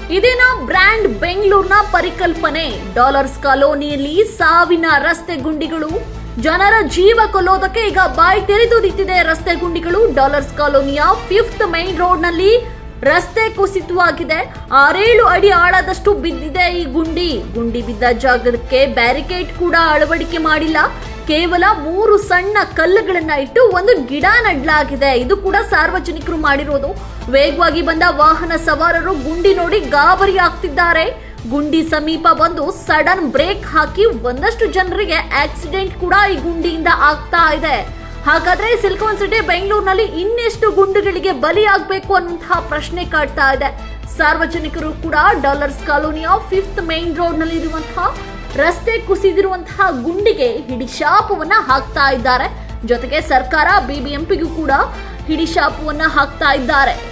ಇದೇನ ಬ್ರ್ಯಾಂಡ್ ಬೆಂಗಳೂರಿನ ಪರಿಕಲ್ಪನೆ ಡಾಲರ್ಸ್ ಕಾಲೋನಿಯಲ್ಲಿ ಸಾವಿನ ರಸ್ತೆ ಗುಂಡಿಗಳು ಜನರ ಜೀವ ಕೊಲ್ಲೋದಕ್ಕೆ ಈಗ ಬಾಯಿ ತೆರೆದು ನಿಂತಿದೆ ರಸ್ತೆ ಗುಂಡಿಗಳು ಡಾಲರ್ಸ್ ಕಾಲೋನಿಯ ಫಿಫ್ತ್ ಮೈನ್ ರೋಡ್ ನಲ್ಲಿ ರಸ್ತೆ ಕುಸಿತವಾಗಿದೆ ಆರೇಳು ಅಡಿ ಆಳದಷ್ಟು ಬಿದ್ದಿದೆ ಈ ಗುಂಡಿ ಗುಂಡಿ ಬಿದ್ದ ಜಾಗಕ್ಕೆ ಬ್ಯಾರಿಕೇಡ್ ಕೂಡ ಅಳವಡಿಕೆ ಮಾಡಿಲ್ಲ ಕೇವಲ ಮೂರು ಸಣ್ಣ ಕಲ್ಲುಗಳನ್ನ ಇಟ್ಟು ಒಂದು ಗಿಡ ನಡ್ಲಾಗಿದೆ ಇದು ಕೂಡ ಸಾರ್ವಜನಿಕರು ಮಾಡಿರೋದು ವೇಗವಾಗಿ ಬಂದ ವಾಹನ ಸವಾರರು ಗುಂಡಿ ನೋಡಿ ಗಾಬರಿ ಆಗ್ತಿದ್ದಾರೆ ಗುಂಡಿ ಸಮೀಪ ಬಂದು ಸಡನ್ ಬ್ರೇಕ್ ಹಾಕಿ ಒಂದಷ್ಟು ಜನರಿಗೆ ಆಕ್ಸಿಡೆಂಟ್ ಕೂಡ ಈ ಗುಂಡಿಯಿಂದ ಆಗ್ತಾ ಇದೆ ಹಾಗಾದ್ರೆ ಸಿಲಿಕಾನ್ ಸಿಟಿ ಬೆಂಗಳೂರಿನಲ್ಲಿ ಇನ್ನೆಷ್ಟು ಗುಂಡುಗಳಿಗೆ ಬಲಿಯಾಗಬೇಕು ಅನ್ನುವಂತಹ ಪ್ರಶ್ನೆ ಕಾಡ್ತಾ ಇದೆ ಸಾರ್ವಜನಿಕರು ಕೂಡ ಡಾಲರ್ಸ್ ಕಾಲೋನಿಯ ಫಿಫ್ತ್ ಮೈನ್ ರೋಡ್ ನಲ್ಲಿ ಇರುವಂತಹ ರಸ್ತೆ ಕುಸಿದಿರುವಂತಹ ಗುಂಡಿಗೆ ಹಿಡಿಶಾಪವನ್ನ ಹಾಕ್ತಾ ಇದ್ದಾರೆ ಜೊತೆಗೆ ಸರ್ಕಾರ ಬಿಬಿಎಂಪಿಗೂ ಕೂಡ ಹಿಡಿಶಾಪವನ್ನ ಹಾಕ್ತಾ ಇದ್ದಾರೆ